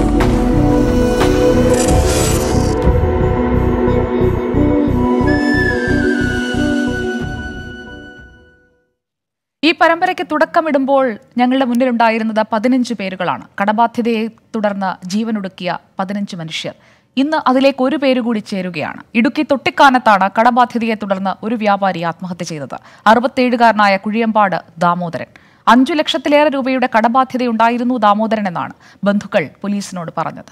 ഈ പരമ്പരയ്ക്ക് തുടക്കമിടുമ്പോൾ ഞങ്ങളുടെ മുന്നിലുണ്ടായിരുന്നത് പതിനഞ്ച് പേരുകളാണ് കടബാധ്യതയെ തുടർന്ന് ജീവനൊടുക്കിയ പതിനഞ്ച് മനുഷ്യർ ഇന്ന് അതിലേക്ക് ഒരു പേര് കൂടി ചേരുകയാണ് ഇടുക്കി തൊട്ടിക്കാനത്താണ് കടബാധ്യതയെ തുടർന്ന് ഒരു വ്യാപാരി ആത്മഹത്യ ചെയ്തത് അറുപത്തേഴുകാരനായ കുഴിയമ്പാട് ദാമോദരൻ അഞ്ചു ലക്ഷത്തിലേറെ രൂപയുടെ കടബാധ്യതയുണ്ടായിരുന്നു ദാമോദരൻ എന്നാണ് ബന്ധുക്കൾ പോലീസിനോട് പറഞ്ഞത്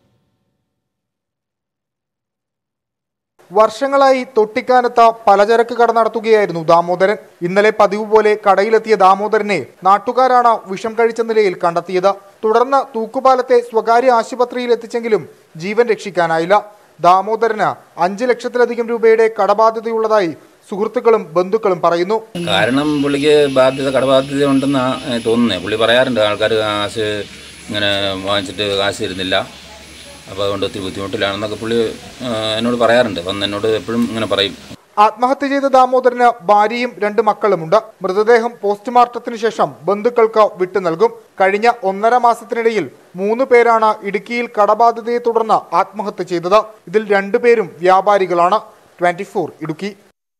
വർഷങ്ങളായി തൊട്ടിക്കാനത്ത് പലചരക്ക് കട നടത്തുകയായിരുന്നു ദാമോദരൻ ഇന്നലെ പതിവ് പോലെ കടയിലെത്തിയ ദാമോദരനെ നാട്ടുകാരാണ് വിഷം കഴിച്ച നിലയിൽ കണ്ടെത്തിയത് തുടർന്ന് തൂക്കുപാലത്തെ സ്വകാര്യ ആശുപത്രിയിൽ എത്തിച്ചെങ്കിലും ജീവൻ രക്ഷിക്കാനായില്ല ദാമോദരന് അഞ്ച് ലക്ഷത്തിലധികം രൂപയുടെ കടബാധ്യതയുള്ളതായി സുഹൃത്തുക്കളും ബന്ധുക്കളും പറയുന്നു കാരണം പുള്ളിക്ക് ബാധ്യത കടബാധ്യത ഉണ്ടെന്നാണ് തോന്നുന്നത് പുള്ളി പറയാറുണ്ട് ആൾക്കാർ കാശ് ഇങ്ങനെ വാങ്ങിച്ചിട്ട് കാശ് തരുന്നില്ല അപ്പോൾ അതുകൊണ്ട് ഒത്തിരി ബുദ്ധിമുട്ടിലാണെന്നൊക്കെ പുള്ളി ആ, എന്നോട് പറയാറുണ്ട് വന്ന് എന്നോട് എപ്പോഴും ഇങ്ങനെ പറയും ആത്മഹത്യ ചെയ്ത ദാമോദരന് ഭാര്യയും രണ്ട് മക്കളുമുണ്ട് മൃതദേഹം പോസ്റ്റ്മോർട്ടത്തിന് ശേഷം ബന്ധുക്കൾക്ക് വിട്ടു നൽകും കഴിഞ്ഞ ഒന്നര മാസത്തിനിടയിൽ മൂന്ന് പേരാണ് ഇടുക്കിയിൽ കടബാധ്യതയെ തുടർന്ന് ആത്മഹത്യ ചെയ്തത് ഇതിൽ രണ്ടുപേരും വ്യാപാരികളാണ് ട്വന്റി ഇടുക്കി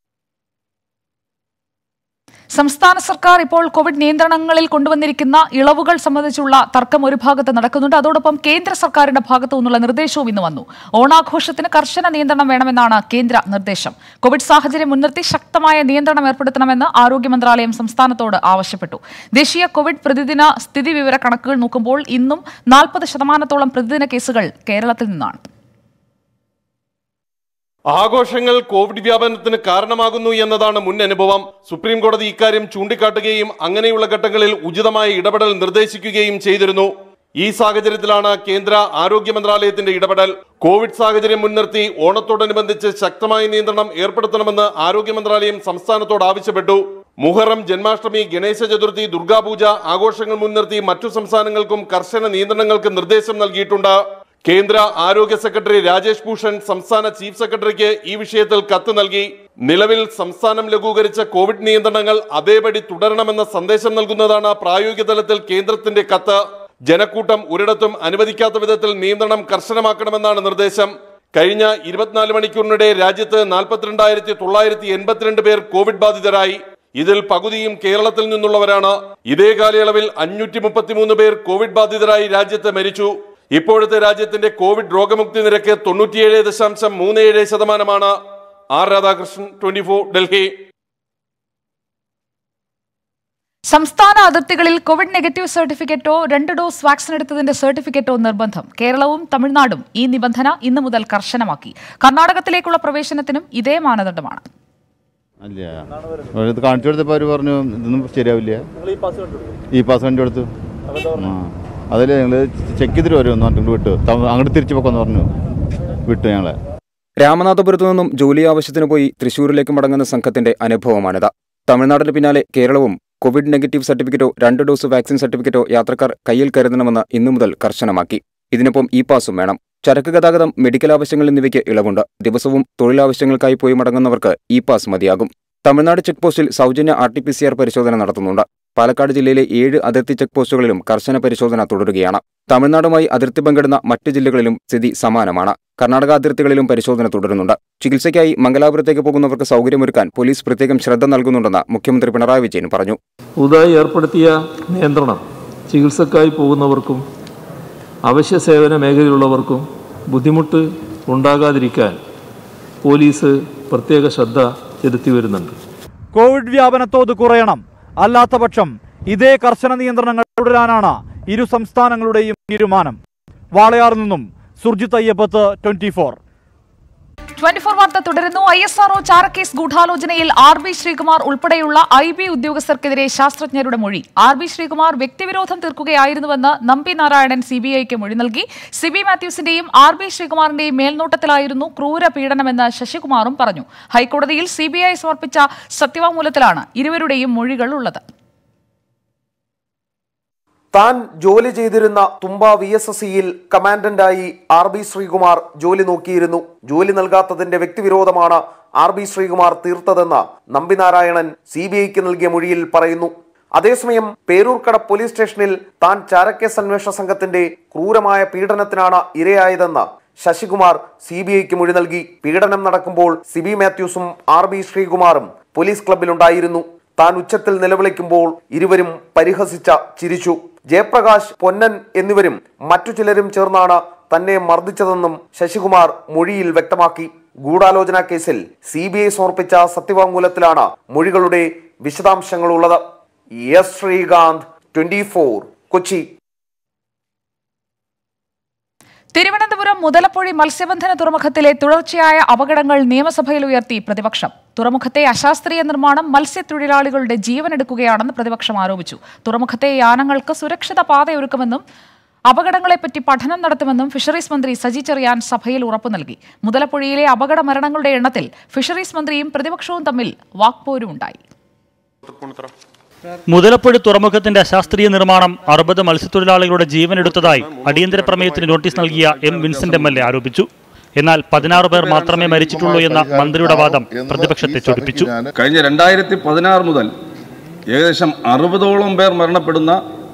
സംസ്ഥാന സർക്കാർ ഇപ്പോൾ കോവിഡ് നിയന്ത്രണങ്ങളിൽ കൊണ്ടുവന്നിരിക്കുന്ന ഇളവുകൾ സംബന്ധിച്ചുള്ള തർക്കം ഒരു ഭാഗത്ത് നടക്കുന്നുണ്ട് അതോടൊപ്പം കേന്ദ്ര സർക്കാരിന്റെ ഭാഗത്തു നിന്നുള്ള നിർദ്ദേശവും ഇന്ന് വന്നു ഓണാഘോഷത്തിന് കർശന നിയന്ത്രണം വേണമെന്നാണ് കേന്ദ്ര നിർദ്ദേശം കോവിഡ് സാഹചര്യം മുൻനിർത്തി ശക്തമായ നിയന്ത്രണം ഏർപ്പെടുത്തണമെന്ന് ആരോഗ്യ മന്ത്രാലയം സംസ്ഥാനത്തോട് ആവശ്യപ്പെട്ടു ദേശീയ കോവിഡ് പ്രതിദിന സ്ഥിതിവിവര കണക്കുകൾ നോക്കുമ്പോൾ ഇന്നും നാൽപ്പത് ശതമാനത്തോളം പ്രതിദിന കേസുകൾ കേരളത്തിൽ നിന്നാണ് ആഘോഷങ്ങൾ കോവിഡ് വ്യാപനത്തിന് കാരണമാകുന്നു എന്നതാണ് മുൻ അനുഭവം സുപ്രീം കോടതി ഇക്കാര്യം ചൂണ്ടിക്കാട്ടുകയും അങ്ങനെയുള്ള ഘട്ടങ്ങളിൽ ഉചിതമായ ഇടപെടൽ നിർദ്ദേശിക്കുകയും ചെയ്തിരുന്നു ഈ സാഹചര്യത്തിലാണ് കേന്ദ്ര ആരോഗ്യ മന്ത്രാലയത്തിന്റെ ഇടപെടൽ കോവിഡ് സാഹചര്യം മുൻനിർത്തി ഓണത്തോടനുബന്ധിച്ച് ശക്തമായ നിയന്ത്രണം ഏർപ്പെടുത്തണമെന്ന് ആരോഗ്യ മന്ത്രാലയം സംസ്ഥാനത്തോട് ആവശ്യപ്പെട്ടു മുഹറം ജന്മാഷ്ടമി ഗണേശ ചതുർത്ഥി ദുർഗാപൂജ ആഘോഷങ്ങൾ മുൻനിർത്തി മറ്റു സംസ്ഥാനങ്ങൾക്കും കർശന നിയന്ത്രണങ്ങൾക്ക് നിർദ്ദേശം നൽകിയിട്ടുണ്ട് കേന്ദ്ര ആരോഗ്യ സെക്രട്ടറി രാജേഷ് ഭൂഷൺ സംസ്ഥാന ചീഫ് സെക്രട്ടറിക്ക് ഈ വിഷയത്തിൽ കത്ത് നൽകി നിലവിൽ സംസ്ഥാനം ലഘൂകരിച്ച കോവിഡ് നിയന്ത്രണങ്ങൾ അതേപടി തുടരണമെന്ന സന്ദേശം നൽകുന്നതാണ് പ്രായോഗിക തലത്തിൽ കേന്ദ്രത്തിന്റെ കത്ത് ജനക്കൂട്ടം ഒരിടത്തും അനുവദിക്കാത്ത വിധത്തിൽ നിയന്ത്രണം കർശനമാക്കണമെന്നാണ് നിർദ്ദേശം കഴിഞ്ഞ ഇരുപത്തിനാല് മണിക്കൂറിനിടെ രാജ്യത്ത് നാൽപ്പത്തിരണ്ടായിരത്തി തൊള്ളായിരത്തി എൺപത്തിരണ്ട് പേർ കോവിഡ് ബാധിതരായി ഇതിൽ പകുതിയും കേരളത്തിൽ നിന്നുള്ളവരാണ് ഇതേ കാലയളവിൽ അഞ്ഞൂറ്റി മുപ്പത്തിമൂന്ന് പേർ കോവിഡ് ബാധിതരായി രാജ്യത്ത് മരിച്ചു ഇപ്പോഴത്തെ രാജ്യത്തിന്റെ കോവിഡ് രോഗമുക്തി നിരക്ക് തൊണ്ണൂറ്റിയേഴ് ദശാംശം മൂന്ന് ഏഴ് ശതമാനമാണ് R Radhakrishnan twenty four Delhi സംസ്ഥാന അതിർത്തികളിൽ കോവിഡ് നെഗറ്റീവ് സർട്ടിഫിക്കറ്റോ രണ്ട് ഡോസ് വാക്സിൻ എടുത്തതിന്റെ സർട്ടിഫിക്കറ്റോ നിർബന്ധം കേരളവും തമിഴ്നാടും ഈ നിബന്ധന ഇന്നു മുതൽ കർശനമാക്കി കർണാടകത്തിലേക്കുള്ള പ്രവേശനത്തിനും ഇതേ മാനദണ്ഡമാണ് അല്ല ഇത് കാണിച്ചു കൊടുത്തപ്പോൾ അവർ പറഞ്ഞു ഇതൊന്നും ശരിയാവില്ല ഈ പാസ് കണ്ടു കൊടുത്തു ആ അതിൽ ഞങ്ങൾ ചെക്ക് ചെയ്തിട്ട് വരുമെന്ന് പറഞ്ഞിട്ട് വിട്ടു ത- അങ്ങോട്ട് തിരിച്ചു പോക്കാന്ന് പറഞ്ഞു വിട്ടു ഞങ്ങളെ രാമനാഥപുരത്തു നിന്നും ജോലി ആവശ്യത്തിന് പോയി തൃശൂരിലേക്ക് മടങ്ങുന്ന സംഘത്തിന്റെ അനുഭവമാണിത് തമിഴ്നാടിന് പിന്നാലെ കേരളവും കോവിഡ് നെഗറ്റീവ് സർട്ടിഫിക്കറ്റോ രണ്ട് ഡോസ് വാക്സിൻ സർട്ടിഫിക്കറ്റോ യാത്രക്കാർ കയ്യിൽ കരുതണമെന്ന് ഇന്നു മുതൽ കർശനമാക്കി ഇതിനൊപ്പം ഇ പാസും വേണം ചരക്ക് ഗതാഗതം മെഡിക്കൽ ആവശ്യങ്ങൾ എന്നിവയ്ക്ക് ഇളവുണ്ട് ദിവസവും തൊഴിലാവശ്യങ്ങൾക്കായി പോയി മടങ്ങുന്നവർക്ക് ഇ പാസ് മതിയാകും തമിഴ്നാട് ചെക്ക് പോസ്റ്റിൽ സൗജന്യ R T P C R പരിശോധന നടത്തുന്നുണ്ട് പാലക്കാട് ജില്ലയിലെ ഏഴ് അതിർത്തി ചെക്ക് പോസ്റ്റുകളിലും കർശന പരിശോധന തുടരുകയാണ് തമിഴ്നാടുമായി അതിർത്തി പങ്കിടുന്ന മറ്റ് ജില്ലകളിലും സ്ഥിതി സമാനമാണ് കർണാടക അതിർത്തികളിലും പരിശോധന തുടരുന്നുണ്ട് ചികിത്സയ്ക്കായി മംഗലാപുരത്തേക്ക് പോകുന്നവർക്ക് സൗകര്യമൊരുക്കാൻ പോലീസ് പ്രത്യേകം ശ്രദ്ധ നൽകുന്നുണ്ടെന്ന് മുഖ്യമന്ത്രി പിണറായി വിജയൻ പറഞ്ഞു പുതുതായി ഏർപ്പെടുത്തിയ നിയന്ത്രണം ചികിത്സക്കായി പോകുന്നവർക്കും അവശ്യ സേവന മേഖലയിലുള്ളവർക്കും ബുദ്ധിമുട്ട് ഉണ്ടാകാതിരിക്കാൻ പോലീസ് പ്രത്യേക ശ്രദ്ധ ചെലുത്തി വരുന്നുണ്ട് കോവിഡ് വ്യാപനത്തോത് കുറയണം അല്ലാത്തപക്ഷം ഇതേ കർശന നിയന്ത്രണങ്ങൾ തുടരാനാണ് ഇരു സംസ്ഥാനങ്ങളുടെയും തീരുമാനം വാളയാറിൽ നിന്നും Surjith Ayyappath twenty four twenty four വാർത്ത തുടരുന്നു ഐ എസ് ആർഒ ചാരക്കേസ് ഗൂഢാലോചനയിൽ ആർ ബി ശ്രീകുമാർ ഉൾപ്പെടെയുള്ള ഐ ബി ഉദ്യോഗസ്ഥർക്കെതിരെ ശാസ്ത്രജ്ഞരുടെ മൊഴി ആർ ബി ശ്രീകുമാർ വ്യക്തിവിരോധം തീർക്കുകയായിരുന്നുവെന്ന് നമ്പി നാരായണൻ സി ബി ഐക്ക് മൊഴി നൽകി സിബി മാത്യൂസിന്റെയും ആർ ബി ശ്രീകുമാറിന്റെയും മേൽനോട്ടത്തിലായിരുന്നു ക്രൂര പീഡനമെന്ന് ശശികുമാറും പറഞ്ഞു ഹൈക്കോടതിയിൽ സി ബി ഐ സമർപ്പിച്ച സത്യവാങ്മൂലത്തിലാണ് ഇരുവരുടെയും മൊഴികൾ ഉള്ളത് താൻ ജോലി ചെയ്തിരുന്ന തുമ്പ വി എസ് എസ് സിയിൽ കമാൻഡന്റായി ആർ ബി ശ്രീകുമാർ ജോലി നോക്കിയിരുന്നു ജോലി നൽകാത്തതിന്റെ വ്യക്തിവിരോധമാണ് ആർ ബി ശ്രീകുമാർ തീർത്തതെന്ന് നമ്പിനാരായണൻ സി ബി ഐക്ക് നൽകിയ മൊഴിയിൽ പറയുന്നു അതേസമയം പേരൂർക്കട പോലീസ് സ്റ്റേഷനിൽ താൻ ചാരക്കേസ് അന്വേഷണ സംഘത്തിന്റെ ക്രൂരമായ പീഡനത്തിനാണ് ഇരയായതെന്ന് ശശികുമാർ സി ബി ഐക്ക് മൊഴി നൽകി പീഡനം നടക്കുമ്പോൾ സിബി മാത്യൂസും ആർ ബി ശ്രീകുമാറും പോലീസ് ക്ലബിലുണ്ടായിരുന്നു താൻ ഉച്ചത്തിൽ നിലവിളിക്കുമ്പോൾ ഇരുവരും പരിഹസിച്ച ചിരിച്ചു ജയപ്രകാശ് പൊന്നൻ എന്നിവരും മറ്റു ചിലരും ചേർന്നാണ് തന്നെ മർദ്ദിച്ചതെന്നും ശശികുമാർ മൊഴിയിൽ വ്യക്തമാക്കി ഗൂഢാലോചന കേസിൽ സി ബി ഐ സമർപ്പിച്ച സത്യവാങ്മൂലത്തിലാണ് മൊഴികളുടെ വിശദാംശങ്ങൾ ഉള്ളത് എസ് ശ്രീകാന്ത് ട്വന്റി കൊച്ചി തിരുവനന്തപുരം മുതലപ്പുഴി മത്സ്യബന്ധന തുറമുഖത്തിലെ തുടർച്ചയായ അപകടങ്ങൾ നിയമസഭയിൽ ഉയർത്തി പ്രതിപക്ഷം തുറമുഖത്തെ അശാസ്ത്രീയ നിർമ്മാണം മത്സ്യത്തൊഴിലാളികളുടെ ജീവനെടുക്കുകയാണെന്ന് പ്രതിപക്ഷം ആരോപിച്ചു തുറമുഖത്തെ യാനങ്ങൾക്ക് സുരക്ഷിത പാതയൊരുക്കുമെന്നും അപകടങ്ങളെപ്പറ്റി പഠനം നടത്തുമെന്നും ഫിഷറീസ് മന്ത്രി സജി ചെറിയാൻ സഭയിൽ ഉറപ്പു നൽകി മുതലപ്പുഴയിലെ അപകട മരണങ്ങളുടെ എണ്ണത്തിൽ ഫിഷറീസ് മന്ത്രിയും പ്രതിപക്ഷവും തമ്മിൽ വാക്പോരുമുണ്ടായി മുതലപ്പുഴ തുറമുഖത്തിന്റെ അശാസ്ത്രീയ നിർമ്മാണം അറുപത് മത്സ്യത്തൊഴിലാളികളുടെ ജീവനെടുത്തതായി അടിയന്തര പ്രമേയത്തിന് നോട്ടീസ് നൽകിയ M Vincent M L A ആരോപിച്ചു എന്നാൽ പതിനാറ് പേർ മാത്രമേ മരിച്ചിട്ടുള്ളൂ എന്ന മന്ത്രിയുടെ വാദം പ്രതിപക്ഷത്തെ ചൊടിപ്പിച്ചു കഴിഞ്ഞ രണ്ടായിരത്തി പതിനാറ് മുതൽ ഏകദേശം അറുപതോളം പേർ മരണപ്പെടുന്ന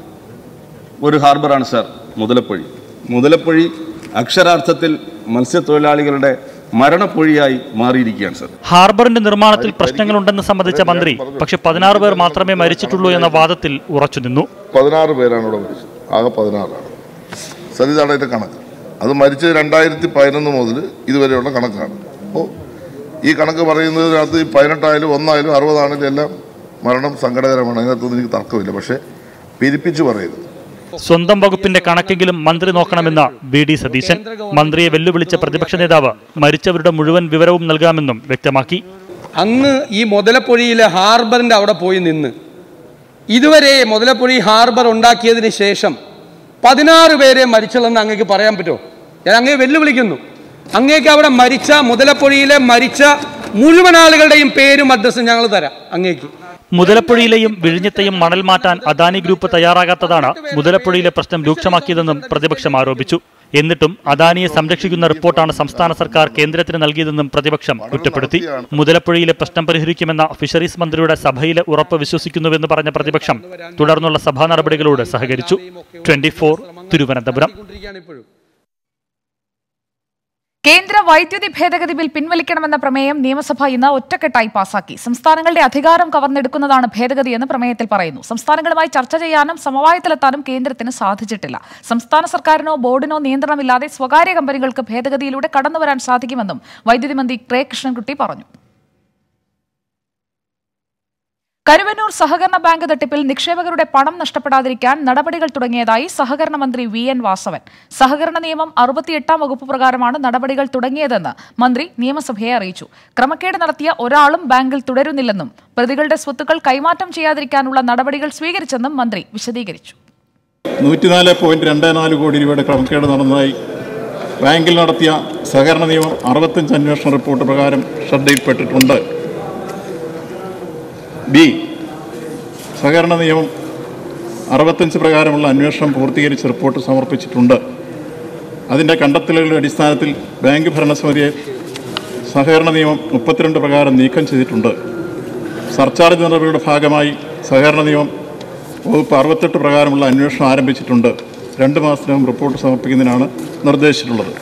ഒരു ഹാർബറാണ് സാർ മുതലപ്പൊഴി മുതലപ്പൊഴി അക്ഷരാർത്ഥത്തിൽ മത്സ്യത്തൊഴിലാളികളുടെ മരണപ്പൊഴിയായി മാറിയിരിക്കുകയാണ് സാർ ഹാർബറിന്റെ നിർമ്മാണത്തിൽ പ്രശ്നങ്ങളുണ്ടെന്ന് സംബന്ധിച്ച മന്ത്രി പക്ഷെ പതിനാറ് പേർ മാത്രമേ മരിച്ചിട്ടുള്ളൂ എന്ന വാദത്തിൽ ഉറച്ചുനിന്നു പതിനാറ് പേരാണ് ഇവിടെ മരിച്ചത് ആകെ പതിനാറാണ് സരിതാണ് അതിൻ്റെ കണക്ക് അത് മരിച്ചത് രണ്ടായിരത്തി പതിനൊന്ന് മുതൽ ഇതുവരെയുള്ള കണക്കാണ് അപ്പോൾ ഈ കണക്ക് പറയുന്നതിനകത്ത് ഈ പതിനെട്ടായാലും ഒന്നായാലും അറുപതാണെങ്കിലും എല്ലാം മരണം സങ്കടകരമാണ് അതിനകത്തൊന്നും എനിക്ക് തർക്കമില്ല പക്ഷേ പിരിപ്പിച്ച് പറയരുത് സ്വന്തം വകുപ്പിന്റെ കണക്കെങ്കിലും മന്ത്രി നോക്കണമെന്ന് വി ഡി സതീശൻ മന്ത്രിയെ വെല്ലുവിളിച്ച പ്രതിപക്ഷ നേതാവ് മരിച്ചവരുടെ മുഴുവൻ വിവരവും നൽകാമെന്നും വ്യക്തമാക്കി അന്ന് ഈ മുതലപ്പൊഴിയിലെ ഹാർബറിൻ്റെ അവിടെ പോയി നിന്ന് ഇതുവരെ മുതലപ്പൊഴി ഹാർബർ ഉണ്ടാക്കിയതിന് ശേഷം പതിനാറ് പേരെ മരിച്ചുള്ളെന്ന് അങ്ങേക്ക് പറയാൻ പറ്റുമോ ഞാൻ അങ്ങേ വെല്ലുവിളിക്കുന്നു അങ്ങേക്ക് അവിടെ മരിച്ച മുതലപ്പൊഴിയിലെ മരിച്ച മുഴുവൻ ആളുകളുടെയും പേരും അഡ്രസ്സും ഞങ്ങൾ തരാം അങ്ങേക്ക് മുതലപ്പുഴയിലെയും വിഴിഞ്ഞത്തെയും മണൽ മാറ്റാൻ അദാനി ഗ്രൂപ്പ് തയ്യാറാകാത്തതാണ് മുതലപ്പുഴയിലെ പ്രശ്നം രൂക്ഷമാക്കിയതെന്നും പ്രതിപക്ഷം ആരോപിച്ചു എന്നിട്ടും അദാനിയെ സംരക്ഷിക്കുന്ന റിപ്പോർട്ടാണ് സംസ്ഥാന സർക്കാർ കേന്ദ്രത്തിന് നൽകിയതെന്നും പ്രതിപക്ഷം കുറ്റപ്പെടുത്തി മുതലപ്പുഴയിലെ പ്രശ്നം പരിഹരിക്കുമെന്ന ഫിഷറീസ് മന്ത്രിയുടെ സഭയിലെ ഉറപ്പ് വിശ്വസിക്കുന്നുവെന്ന് പറഞ്ഞ പ്രതിപക്ഷം തുടർന്നുള്ള സഭാ നടപടികളോട് സഹകരിച്ചു ട്വന്റി തിരുവനന്തപുരം കേന്ദ്ര വൈദ്യുതി ഭേദഗതി ബിൽ പിൻവലിക്കണമെന്ന പ്രമേയം നിയമസഭ ഇന്ന് ഒറ്റക്കെട്ടായി പാസാക്കി സംസ്ഥാനങ്ങളുടെ അധികാരം കവർന്നെടുക്കുന്നതാണ് ഭേദഗതിയെന്ന് പ്രമേയത്തിൽ പറയുന്നു സംസ്ഥാനങ്ങളുമായി ചർച്ച ചെയ്യാനും സമവായത്തിലെത്താനും കേന്ദ്രത്തിന് സാധിച്ചിട്ടില്ല സംസ്ഥാന സർക്കാരിനോ ബോർഡിനോ നിയന്ത്രണമില്ലാതെ സ്വകാര്യ കമ്പനികൾക്ക് ഭേദഗതിയിലൂടെ കടന്നുവരാൻ സാധിക്കുമെന്നും വൈദ്യുതി മന്ത്രി കെ കൃഷ്ണൻകുട്ടി പറഞ്ഞു കരുവന്നൂർ സഹകരണ ബാങ്ക് തട്ടിപ്പിൽ നിക്ഷേപകരുടെ പണം നഷ്ടപ്പെടാതിരിക്കാൻ നടപടികൾ തുടങ്ങിയതായി സഹകരണ മന്ത്രി വി എൻ വാസവൻ സഹകരണ നിയമം അറുപത്തിയെട്ടാം വകുപ്പ് പ്രകാരമാണ് നടപടികൾ തുടങ്ങിയതെന്ന് മന്ത്രി നിയമസഭയെ അറിയിച്ചു ക്രമക്കേട് നടത്തിയ ഒരാളും ബാങ്കിൽ തുടരുന്നില്ലെന്നും പ്രതികളുടെ സ്വത്തുക്കൾ കൈമാറ്റം ചെയ്യാതിരിക്കാനുള്ള നടപടികൾ സ്വീകരിച്ചെന്നും മന്ത്രി വിശദീകരിച്ചു നൂറ്റിനാല് പോയിന്റ് രണ്ട് നാല് കോടി രൂപയുടെ ക്രമക്കേട് നടന്നതായി ബാങ്കിൽ നടത്തിയ സഹകരണ നിയമം അറുപത്തഞ്ച് അന്വേഷണ റിപ്പോർട്ട് പ്രകാരം ശ്രദ്ധയിൽപ്പെട്ടിട്ടുണ്ട് ബി സഹകരണ നിയമം അറുപത്തഞ്ച് പ്രകാരമുള്ള അന്വേഷണം പൂർത്തീകരിച്ച് റിപ്പോർട്ട് സമർപ്പിച്ചിട്ടുണ്ട് അതിൻ്റെ കണ്ടെത്തലുകളുടെ അടിസ്ഥാനത്തിൽ ബാങ്ക് ഭരണസമിതിയെ സഹകരണ നിയമം മുപ്പത്തിരണ്ട് പ്രകാരം നീക്കം ചെയ്തിട്ടുണ്ട് സർചാർജ് നടപടിയുടെ ഭാഗമായി സഹകരണ നിയമം വകുപ്പ് അറുപത്തെട്ട് പ്രകാരമുള്ള അന്വേഷണം ആരംഭിച്ചിട്ടുണ്ട് രണ്ട് മാസത്തിനകം റിപ്പോർട്ട് സമർപ്പിക്കുന്നതിനാണ് നിർദ്ദേശിച്ചിട്ടുള്ളത്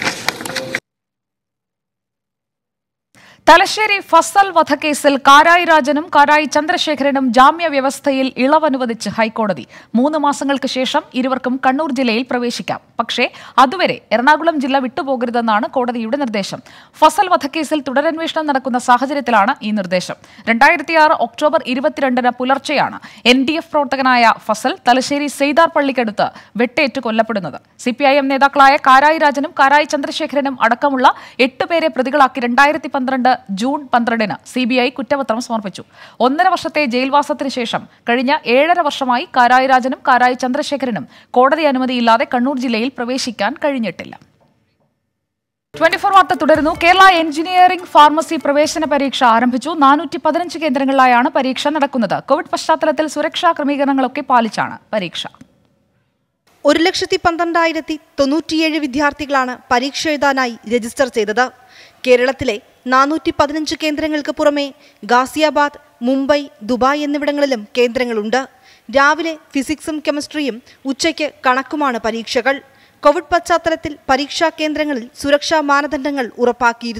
തലശ്ശേരി ഫസൽ വധക്കേസിൽ കാരായി രാജനും കാരായി ചന്ദ്രശേഖരനും ജാമ്യ വ്യവസ്ഥയിൽ ഇളവ് അനുവദിച്ച് ഹൈക്കോടതി മൂന്ന് മാസങ്ങൾക്ക് ശേഷം ഇരുവർക്കും കണ്ണൂർ ജില്ലയിൽ പ്രവേശിക്കാം പക്ഷേ അതുവരെ എറണാകുളം ജില്ല വിട്ടുപോകരുതെന്നാണ് കോടതിയുടെ നിർദ്ദേശം ഫസൽ വധക്കേസിൽ തുടരന്വേഷണം നടക്കുന്ന സാഹചര്യത്തിലാണ് ഈ നിർദ്ദേശം രണ്ടായിരത്തിയാറ് ഒക്ടോബർ ഇരുപത്തിരണ്ടിന് പുലർച്ചെയാണ് എൻ ഡി എഫ് പ്രവർത്തകനായ ഫസൽ തലശ്ശേരി സെയ്താർ പള്ളിക്കടുത്ത് വെട്ടേറ്റ് കൊല്ലപ്പെടുന്നത് സിപിഐഎം നേതാക്കളായ കാരായി രാജനും കാരായി ചന്ദ്രശേഖരനും അടക്കമുള്ള എട്ട് പേരെ പ്രതികളാക്കി രണ്ടായിരത്തി പന്ത്രണ്ട് ജൂൺ പന്ത്രണ്ടിന് സി ബി ഐ കുറ്റപത്രം സമർപ്പിച്ചു ഒന്നര വർഷത്തെ ജയിൽവാസത്തിന് ശേഷം കഴിഞ്ഞ ഏഴര വർഷമായി കാരായി രാജനും കാരായി ചന്ദ്രശേഖരനും കോടതി അനുമതിയില്ലാതെ കണ്ണൂർ ജില്ലയിൽ പ്രവേശിക്കാൻ കഴിഞ്ഞിട്ടില്ല ട്വന്റി ഫോർ വാർത്ത തുടരുന്നു കേരള എഞ്ചിനീയറിംഗ് ഫാർമസി പ്രവേശന പരീക്ഷ ആരംഭിച്ചു നാനൂറ്റി പതിനഞ്ച് കേന്ദ്രങ്ങളിലായാണ് പരീക്ഷ നടക്കുന്നത് കോവിഡ് പശ്ചാത്തലത്തിൽ സുരക്ഷാ ക്രമീകരണങ്ങളൊക്കെ പാലിച്ചാണ് പരീക്ഷ ഒരു ലക്ഷത്തി പന്ത്രണ്ടായിരത്തി തൊണ്ണൂറ്റിയേഴ് വിദ്യാർത്ഥികളാണ് പരീക്ഷ എഴുതാനായി രജിസ്റ്റർ ചെയ്തത് കേരളത്തിലെ നാനൂറ്റി പതിനഞ്ച് കേന്ദ്രങ്ങൾക്ക് പുറമെ ഗാസിയാബാദ് മുംബൈ ദുബായ് എന്നിവിടങ്ങളിലും കേന്ദ്രങ്ങളുണ്ട് രാവിലെ ഫിസിക്സും കെമിസ്ട്രിയും ഉച്ചയ്ക്ക് കണക്കുമാണ് പരീക്ഷകൾ കോവിഡ് പശ്ചാത്തലത്തിൽ പരീക്ഷാ കേന്ദ്രങ്ങളിൽ സുരക്ഷാ മാനദണ്ഡങ്ങൾ ഉറപ്പാക്കിയിരുന്നു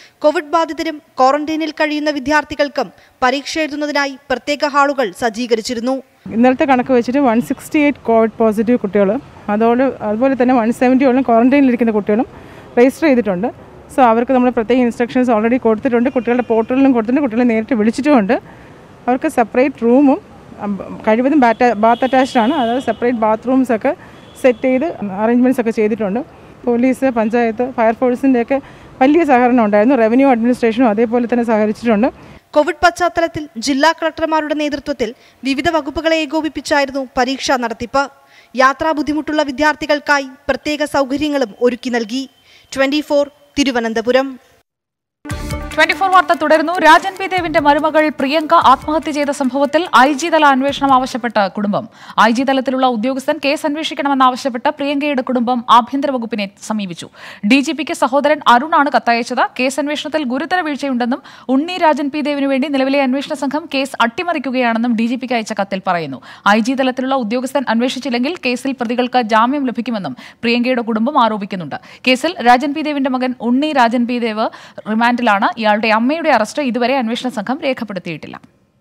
കോവിഡ് ബാധിതരും ക്വാറന്റൈനിൽ കഴിയുന്ന വിദ്യാർത്ഥികൾക്കും പരീക്ഷ എഴുതുന്നതിനായി പ്രത്യേക ഹാളുകൾ സജ്ജീകരിച്ചിരുന്നു ഇന്നലത്തെ കണക്ക് വെച്ചിട്ട് one sixty eight covid positive കുട്ടികളും അതോട് അതുപോലെ തന്നെ വൺ സെവൻറ്റിയോളം ക്വാറന്റൈനിലിരിക്കുന്ന കുട്ടികളും രജിസ്റ്റർ ചെയ്തിട്ടുണ്ട് സോ അവർക്ക് നമ്മൾ പ്രത്യേക ഇൻസ്ട്രക്ഷൻസ് ഓൾറെഡി കൊടുത്തിട്ടുണ്ട് കുട്ടികളുടെ പോർട്ടലിലും കൊടുത്തിട്ടുണ്ട് കുട്ടികളെ നേരിട്ട് വിളിച്ചിട്ടുമുണ്ട് അവർക്ക് സെപ്പറേറ്റ് റൂമും അം, കഴിവതും ബാറ്റ ബാത്ത് അറ്റാച്ച്ഡ് ആണ് അതായത് സെപ്പറേറ്റ് ബാത്റൂംസ് ഒക്കെ സെറ്റ് ചെയ്ത് അറേഞ്ച്മെൻറ്റ്സ് ഒക്കെ ചെയ്തിട്ടുണ്ട് പോലീസ് പഞ്ചായത്ത് ഫയർഫോഴ്സിൻ്റെയൊക്കെ വലിയ സഹകരണം ഉണ്ടായിരുന്നു റവന്യൂ അഡ്മിനിസ്ട്രേഷനും അതേപോലെ തന്നെ സഹകരിച്ചിട്ടുണ്ട് കോവിഡ് പശ്ചാത്തലത്തിൽ ജില്ലാ കളക്ടർമാരുടെ നേതൃത്വത്തിൽ വിവിധ വകുപ്പുകളെ ഏകോപിപ്പിച്ചായിരുന്നു പരീക്ഷാ നടത്തിപ്പ് യാത്രാ ബുദ്ധിമുട്ടുള്ള വിദ്യാർത്ഥികൾക്കായി പ്രത്യേക സൗകര്യങ്ങളും ഒരുക്കി നൽകി ട്വന്റി തിരുവനന്തപുരം ട്വന്റി ഫോർ വാർത്ത തുടരുന്നു രാജൻ പി ദേവിന്റെ മരുമകൾ പ്രിയങ്ക ആത്മഹത്യ ചെയ്ത സംഭവത്തിൽ ഐ ജി തല അന്വേഷണം ആവശ്യപ്പെട്ട് കുടുംബം ഐ ജി തലത്തിലുള്ള ഉദ്യോഗസ്ഥൻ കേസ് അന്വേഷിക്കണമെന്നാവശ്യപ്പെട്ട് പ്രിയങ്കയുടെ കുടുംബം ആഭ്യന്തര വകുപ്പിനെ സമീപിച്ചു ഡി ജി പിക്ക് സഹോദരൻ അരുണാണ് കത്തയച്ചത് കേസ് അന്വേഷണത്തിൽ ഗുരുതര വീഴ്ചയുണ്ടെന്നും ഉണ്ണി രാജൻ പി ദേവിനു വേണ്ടി നിലവിലെ അന്വേഷണ സംഘം കേസ് അട്ടിമറിക്കുകയാണെന്നും ഡി ജി പിക്ക് അയച്ച കത്തിൽ പറയുന്നു ഐ ജി തലത്തിലുള്ള ഉദ്യോഗസ്ഥൻ അന്വേഷിച്ചില്ലെങ്കിൽ കേസിൽ പ്രതികൾക്ക് ജാമ്യം ലഭിക്കുമെന്നും പ്രിയങ്കയുടെ കുടുംബം ആരോപിക്കുന്നുണ്ട് കേസിൽ രാജൻ പി ദേവിന്റെ മകൻ ഉണ്ണി രാജൻ പി ദേവ് റിമാൻഡിലാണ് ഇയാളുടെ അമ്മയുടെ അറസ്റ്റ് ഇതുവരെ അന്വേഷണ സംഘം രേഖപ്പെടുത്തിയിട്ടില്ല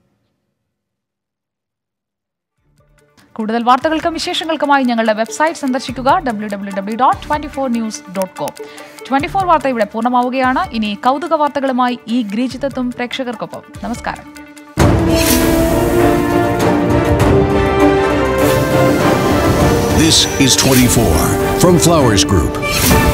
കൂടുതൽ വാർത്തകൾക്കും വിശേഷങ്ങൾക്കുമായി ഞങ്ങളുടെ വെബ്സൈറ്റ് സന്ദർശിക്കുക W W W dot twenty four news dot com twenty four വാർത്ത ഇവിടെ പൂർണ്ണമാവുകയാണ് ഇനി കൗതുക വാർത്തകളുമായി ഈ ഗ്രീജിതത്വം പ്രേക്ഷകർക്കൊപ്പം നമസ്കാരം This is 24 from Flowers Group.